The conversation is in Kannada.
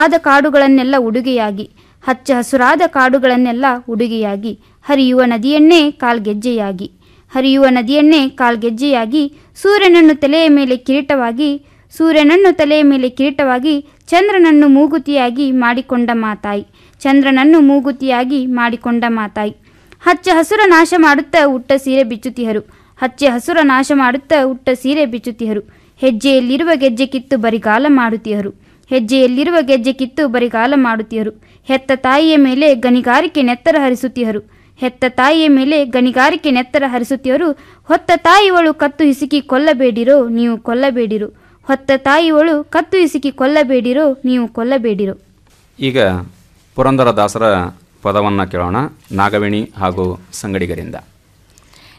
ಆದ ಕಾಡುಗಳನ್ನೆಲ್ಲ ಉಡುಗೆಯಾಗಿ ಹಚ್ಚ ಹಸುರಾದ ಕಾಡುಗಳನ್ನೆಲ್ಲ ಉಡುಗೆಯಾಗಿ ಹರಿಯುವ ನದಿಯನ್ನೇ ಕಾಲ್ಗೆಜ್ಜೆಯಾಗಿ ಹರಿಯುವ ನದಿಯನ್ನೇ ಕಾಲ್ಗೆಜ್ಜೆಯಾಗಿ ಸೂರ್ಯನನ್ನು ತಲೆಯ ಮೇಲೆ ಕಿರೀಟವಾಗಿ ಸೂರ್ಯನನ್ನು ತಲೆಯ ಮೇಲೆ ಕಿರೀಟವಾಗಿ ಚಂದ್ರನನ್ನು ಮೂಗುತಿಯಾಗಿ ಮಾಡಿಕೊಂಡ ಮಾತಾಯಿ ಚಂದ್ರನನ್ನು ಮೂಗುತಿಯಾಗಿ ಮಾಡಿಕೊಂಡ ಮಾತಾಯಿ ಹಚ್ಚ ಹಸುರ ನಾಶ ಮಾಡುತ್ತಾ ಉಟ್ಟ ಸೀರೆ ಬಿಚ್ಚುತಿಹರು ಹಚ್ಚೆ ಹಸುರ ನಾಶ ಮಾಡುತ್ತಾ ಉಟ್ಟ ಸೀರೆ ಬಿಚ್ಚುತಿಹರು ಹೆಜ್ಜೆಯಲ್ಲಿರುವ ಗೆಜ್ಜೆ ಕಿತ್ತು ಬರಿಗಾಲ ಮಾಡುತ್ತಿಹರು ಹೆಜ್ಜೆಯಲ್ಲಿರುವ ಗೆಜ್ಜೆ ಕಿತ್ತು ಬರಿಗಾಲ ಮಾಡುತ್ತಿಹರು ಹೆತ್ತ ತಾಯಿಯ ಮೇಲೆ ಗಣಿಗಾರಿಕೆ ನೆತ್ತರ ಹರಿಸುತ್ತಿಹರು ಹೆತ್ತ ತಾಯಿಯ ಮೇಲೆ ಗಣಿಗಾರಿಕೆ ನೆತ್ತರ ಹರಿಸುತ್ತಿಹರು ಹೊತ್ತ ತಾಯಿವಳು ಕತ್ತು ಹಿಸುಕಿ ಕೊಲ್ಲಬೇಡಿರೋ ನೀವು ಕೊಲ್ಲಬೇಡಿರೋ ಹೊತ್ತ ತಾಯಿವಳು ಕತ್ತು ಹಿಸುಕಿ ಕೊಲ್ಲಬೇಡಿರೋ ನೀವು ಕೊಲ್ಲಬೇಡಿರೋ ಈಗ ಪುರಂದರದಾಸರ ಪದವನ್ನು ಕೇಳೋಣ ನಾಗವೇಣಿ ಹಾಗೂ ಸಂಗಡಿಗರಿಂದ